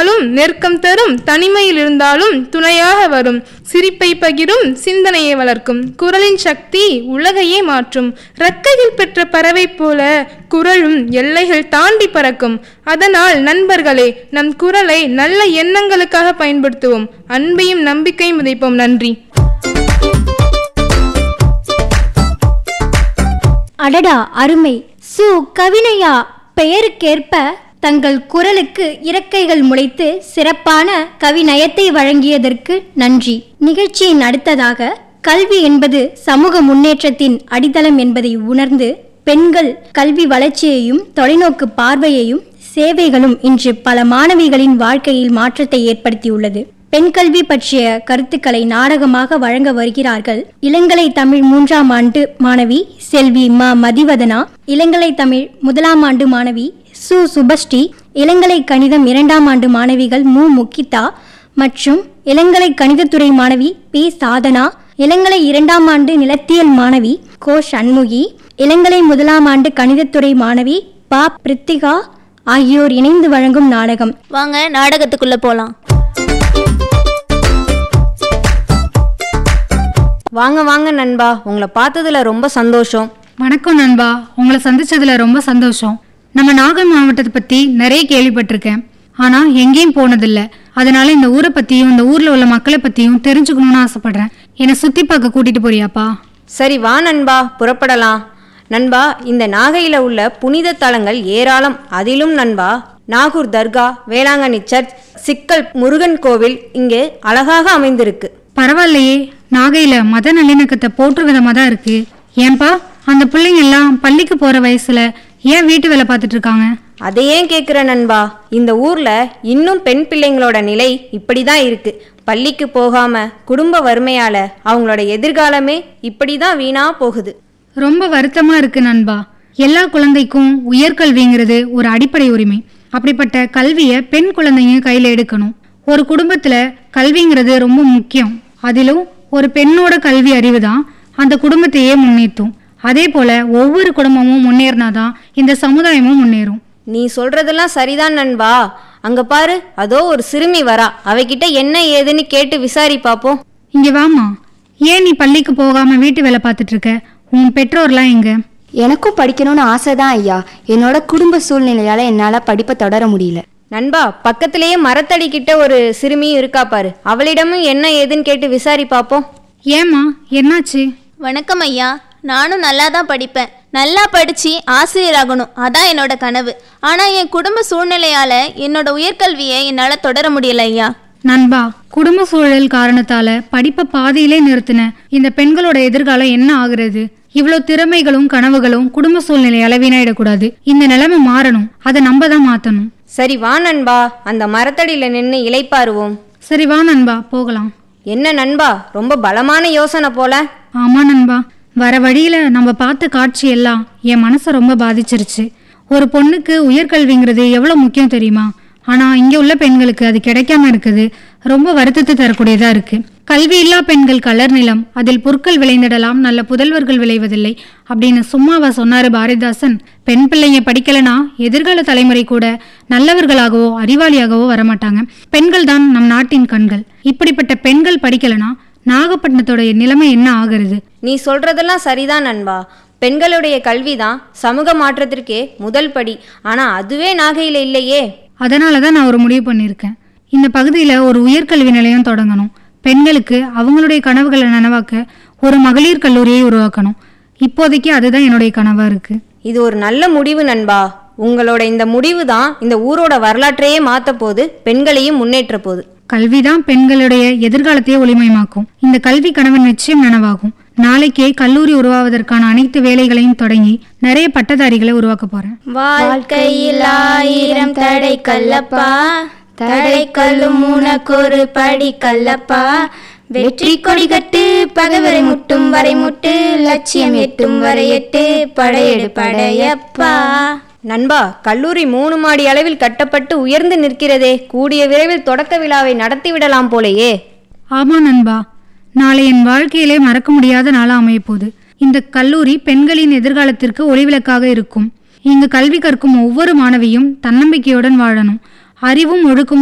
இருந்தாலும் நெருக்கம் தரும் தனிமையில் இருந்தாலும் துணையாக வரும் சிரிப்பை பகிரும் சிந்தனையை வளர்க்கும் குரலின் சக்தி உலகையே மாற்றும் இறக்கைகள் பெற்ற பறவை போல குரலும் எல்லைகள் தாண்டி பறக்கும் அதனால் நண்பர்களே நம் குரலை நல்ல எண்ணங்களுக்காக பயன்படுத்துவோம் அன்பையும் நம்பிக்கையும் விதைப்போம் நன்றி அடடா அருமை சு கவினையா பெயருக்கேற்ப தங்கள் குரலுக்கு இறக்கைகள் முளைத்து சிறப்பான கவிநயத்தை வழங்கியதற்கு நன்றி நிகழ்ச்சியின் அடுத்ததாக கல்வி என்பது சமூக முன்னேற்றத்தின் அடித்தளம் என்பதை உணர்ந்து பெண்கள் கல்வி வளர்ச்சியையும் தொலைநோக்கு பார்வையையும் சேவைகளும் இன்று பல மாணவிகளின் வாழ்க்கையில் மாற்றத்தை ஏற்படுத்தியுள்ளது பெண் கல்வி பற்றிய கருத்துக்களை நாடகமாக வழங்க வருகிறார்கள் இளங்கலை தமிழ் மூன்றாம் ஆண்டு மாணவி செல்வி ம மதிவதனா இளங்கலை தமிழ் முதலாம் ஆண்டு மாணவி சு சுபஸ்ரீ இளங்கலை கணிதம் இரண்டாம் ஆண்டு மாணவிகள் மு முக்கிதா மற்றும் இளங்கலை கணிதத்துறை மாணவி பி சாதனா இளங்கலை இரண்டாம் ஆண்டு நிலத்தியல் மாணவி கோ சண்முகி இளங்கலை முதலாம் ஆண்டு கணிதத்துறை மாணவி பா பிரித்திகா ஆகியோர் இணைந்து வழங்கும் நாடகம் வாங்க நாடகத்துக்குள்ள போலாம் வாங்க வாங்க நண்பா உங்களை பார்த்ததுல ரொம்ப சந்தோஷம் வணக்கம் நண்பா உங்களை சந்திச்சதுல ரொம்ப சந்தோஷம் நம்ம நாகை மாவட்டத்தை பத்தி நிறைய கேள்விப்பட்டிருக்கேன் ஆனா எங்கேயும் போனதில்ல அதனால இந்த ஊரை பத்தியும் இந்த ஊர்ல உள்ள மக்களை பத்தியும் தெரிஞ்சுக்கணும்னு ஆசைப்படுறேன் என்னை சுத்தி பார்க்க கூட்டிட்டு போறியாப்பா சரி வா நண்பா புறப்படலாம் நண்பா இந்த நாகையில உள்ள புனித தலங்கள் ஏராளம் அதிலும் நண்பா நாகூர் தர்கா வேளாங்கண்ணி சர்ச் சிக்கல் முருகன் கோவில் இங்கே அழகாக அமைந்திருக்கு பரவாயில்லையே நாகையில மத நல்லிணக்கத்தை போற்று விதமா தான் இருக்கு ஏன்பா அந்த பிள்ளைங்க எல்லாம் பள்ளிக்கு போற வயசுல ஏன் வீட்டு வேலை பார்த்துட்டு இருக்காங்க அதை ஏன் கேட்குற நண்பா இந்த ஊர்ல இன்னும் பெண் பிள்ளைங்களோட நிலை இப்படிதான் இருக்கு பள்ளிக்கு போகாம குடும்ப வறுமையால அவங்களோட எதிர்காலமே இப்படிதான் வீணா போகுது ரொம்ப வருத்தமா இருக்கு நண்பா எல்லா குழந்தைக்கும் உயர்கல்விங்கிறது ஒரு அடிப்படை உரிமை அப்படிப்பட்ட கல்வியை பெண் குழந்தைங்க கையில எடுக்கணும் ஒரு குடும்பத்துல கல்விங்கிறது ரொம்ப முக்கியம் அதிலும் ஒரு பெண்ணோட கல்வி அறிவு தான் அந்த குடும்பத்தையே முன்னேற்றும் அதே போல ஒவ்வொரு குடும்பமும் முன்னேறினாதான் இந்த சமுதாயமும் முன்னேறும் நீ சொல்றதெல்லாம் சரிதான் நண்பா அங்க பாரு அதோ ஒரு சிறுமி வரா அவகிட்ட என்ன ஏதுன்னு கேட்டு விசாரி பாப்போம் இங்க வாம்மா ஏன் நீ பள்ளிக்கு போகாம வீட்டு வேலை பார்த்துட்டு இருக்க உன் பெற்றோர்லாம் எங்க எனக்கும் படிக்கணும்னு ஆசை தான் ஐயா என்னோட குடும்ப சூழ்நிலையால என்னால படிப்பை தொடர முடியல நண்பா பக்கத்திலேயே மரத்தடி கிட்ட ஒரு சிறுமியும் இருக்கா பாரு அவளிடமும் என்ன ஏதுன்னு கேட்டு விசாரி பாப்போம் ஏம்மா என்னாச்சு வணக்கம் ஐயா நானும் நல்லா தான் படிப்பேன் நல்லா படித்து ஆசிரியராகணும் அதான் என்னோட கனவு ஆனால் என் குடும்ப சூழ்நிலையால் என்னோட உயர்கல்வியை என்னால் தொடர முடியல ஐயா நண்பா குடும்ப சூழல் காரணத்தால படிப்பை பாதியிலே நிறுத்தின இந்த பெண்களோட எதிர்காலம் என்ன ஆகுறது இவ்வளோ திறமைகளும் கனவுகளும் குடும்ப சூழ்நிலையால வீணாயிடக்கூடாது இந்த நிலைமை மாறணும் அதை நம்ம தான் மாத்தணும் சரி வா நண்பா அந்த மரத்தடியில நின்று இளைப்பாருவோம் சரி வா நண்பா போகலாம் என்ன நண்பா ரொம்ப பலமான யோசனை போல ஆமா நண்பா வர வழியில நம்ம பார்த்த காட்சி எல்லாம் என் மனசை ரொம்ப பாதிச்சிருச்சு ஒரு பொண்ணுக்கு உயர்கல்விங்கிறது எவ்வளவு முக்கியம் தெரியுமா ஆனா இங்க உள்ள பெண்களுக்கு அது கிடைக்காம இருக்குது ரொம்ப வருத்தத்தை தரக்கூடியதா இருக்கு கல்வி இல்லா பெண்கள் கலர் நிலம் அதில் புற்கள் விளைந்திடலாம் நல்ல புதல்வர்கள் விளைவதில்லை அப்படின்னு சும்மாவா சொன்னாரு பாரதிதாசன் பெண் பிள்ளைங்க படிக்கலனா எதிர்கால தலைமுறை கூட நல்லவர்களாகவோ அறிவாளியாகவோ வரமாட்டாங்க பெண்கள் தான் நம் நாட்டின் கண்கள் இப்படிப்பட்ட பெண்கள் படிக்கலனா நாகப்பட்டினத்தோட நிலைமை என்ன ஆகிறது நீ சொல்றதெல்லாம் சரிதான் நண்பா பெண்களுடைய கல்விதான் சமூக மாற்றத்திற்கே முதல் படி ஆனா அதுவே நாகையில இல்லையே அதனால தான் நான் ஒரு முடிவு பண்ணியிருக்கேன் இந்த பகுதியில் ஒரு உயர்கல்வி நிலையம் தொடங்கணும் பெண்களுக்கு அவங்களுடைய கனவுகளை நனவாக்க ஒரு மகளிர் கல்லூரியை உருவாக்கணும் இப்போதைக்கு அதுதான் என்னுடைய கனவா இருக்கு இது ஒரு நல்ல முடிவு நண்பா உங்களோட இந்த முடிவு தான் இந்த ஊரோட வரலாற்றையே மாத்த போது பெண்களையும் முன்னேற்ற போகுது கல்விதான் பெண்களுடைய எதிர்காலத்தையே ஒளிமயமாக்கும் இந்த கல்வி கனவு நிச்சயம் நனவாகும் நாளைக்கே கல்லூரி உருவாவதற்கான அனைத்து வேலைகளையும் தொடங்கி நிறைய பட்டதாரிகளை உருவாக்க போறேன் வாழ்க்கையில் ஆயிரம் தடை கல்லப்பா தடை கல்லும் உனக்கொரு படி கல்லப்பா வெற்றி கொடி கட்டு பகைவரை முட்டும் வரை முட்டு லட்சியம் எட்டும் வரை எட்டு படையெடு படையப்பா நண்பா கல்லூரி மூணு மாடி அளவில் கட்டப்பட்டு உயர்ந்து நிற்கிறதே கூடிய விரைவில் தொடக்க விழாவை நடத்திவிடலாம் போலேயே ஆமா நண்பா நாளை என் வாழ்க்கையிலே மறக்க முடியாத நாளா அமையப் போகுது இந்த கல்லூரி பெண்களின் எதிர்காலத்திற்கு ஒளிவிளக்காக இருக்கும் இங்கு கல்வி கற்கும் ஒவ்வொரு மாணவியும் தன்னம்பிக்கையுடன் வாழணும் அறிவும் ஒழுக்கமும்